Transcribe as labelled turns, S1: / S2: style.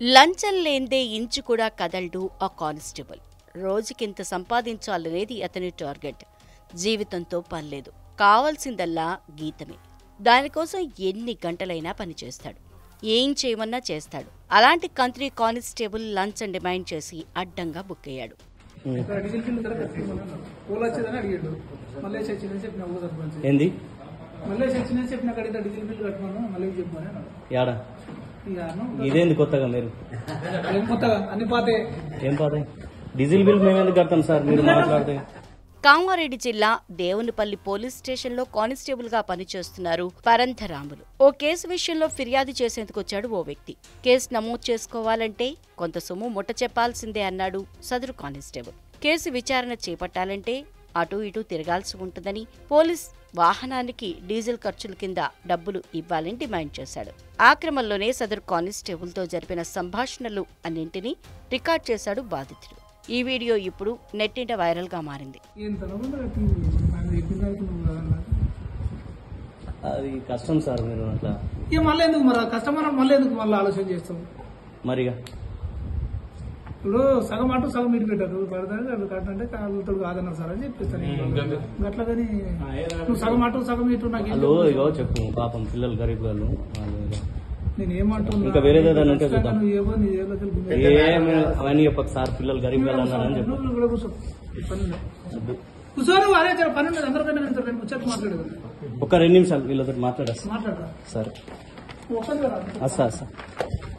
S1: లంచం లేందే ఇంచు కూడా కదలడు ఆ కానిస్టేబుల్ రోజుకింత సంపాదించాలనేది అతని టార్గెట్ జీవితంతో పనిలేదు కావాల్సిందల్లా గీతమే దానికోసం ఎన్ని గంటలైనా పనిచేస్తాడు ఏం చేయమన్నా చేస్తాడు అలాంటి కంత్రి కానిస్టేబుల్ లంచం డిమాండ్ చేసి అడ్డంగా బుక్ అయ్యాడు
S2: ఇక్కడ డీజిల్ బిల్లు ధర కట్టుకోమన్నాను పూలు వచ్చేదని అడిగాడు మళ్ళీ వచ్చిందని చెప్పిన ఊరు సర్పంచ్
S3: ఏంది
S2: మళ్ళీ వచ్చిందని చెప్పిన అడిగితే డీజిల్ బిల్లు కట్టుకోను మళ్ళీ చెప్పాను అన్నాడు
S3: యాడా
S2: ఇక అను,
S3: ఇదేంది కొత్తగా మీరు
S2: ఏం కొత్తగా అన్ని పాతే
S3: ఏం పాత డీజిల్ బిల్ మేము ఎందుకు కడతాం సార్ మీరు మాట్లాడితే
S1: కామారెడ్డి జిల్లా దేవునిపల్లి పోలీస్ స్టేషన్లో కానిస్టేబుల్ గా పనిచేస్తున్నారు పరంధరాములు ఓ కేసు విషయంలో ఫిర్యాదు చేసేందుకు వచ్చాడు ఓ వ్యక్తి కేసు నమోదు చేసుకోవాలంటే కొంత సొమ్ము ముట్ట చెప్పాల్సిందే అన్నాడు సదరు కానిస్టేబుల్ కేసు విచారణ చేపట్టాలంటే అటు ఇటు తిరగాల్సి ఉంటుందని పోలీస్ వాహనానికి డీజిల్ ఖర్చుల కింద డబ్బులు ఇవ్వాలని డిమాండ్ చేశాడు ఆ క్రమంలోనే సదరు కానిస్టేబుల్తో జరిపిన సంభాషణలు అన్నింటినీ రికార్డ్ చేశాడు బాధితుడు ఈ వీడియో ఇప్పుడు నెట్టింట వైరల్ గా మారింది
S2: ఏం తనకుండా టీవీ ఆయన ఎక్కువ తాగుతున్నావు కదా అన్నాడు.
S3: అది కష్టం సార్ మీరు అట్లా
S2: ఇక మళ్ళీ ఎందుకు మరి కస్టమర్ మళ్ళీ ఎందుకు మళ్ళీ ఆలోచన చేస్తాం
S3: మరిగా
S2: ఇప్పుడు సగం అటు సగం ఇటు పెట్టారు పడతారు అది కట్టంటే కాళ్ళతో కాదన్నారు సార్ అని చెప్పిస్తాను గట్లా కానీ నువ్వు సగం అటు సగం ఇటు నాకు
S3: వాళ్ళు ఇగో చెప్పు పాపం పిల్లలు గరీబ్ వాళ్ళు వాళ్ళు ఇగో.
S2: నేను ఏమంటున్నా
S3: ఇంకా వేరేది ఏదైనా ఉంటే చూద్దాం.
S2: నువ్వు ఏమో నీ ఏదో తెలియదు.
S3: ఏమి అవన్నీ చెప్పకు సార్ పిల్లలు గరీబ్ వాళ్ళు అన్నారని చెప్పు
S2: నువ్వు ఇక్కడ కూర్చో పని ఉంది.
S3: వద్దు.
S2: కూర్చోరు అరే జర పని ఉండదు అందరికైనా వెళ్తారు నేను ముచ్చట మాట్లాడేది
S3: ఒక రెండు నిమిషాలు వీళ్ళతో మాట్లాడేస్తా
S2: మాట్లాడరా
S3: సరే
S2: ఒక్కరు
S3: వస్తా వస్తా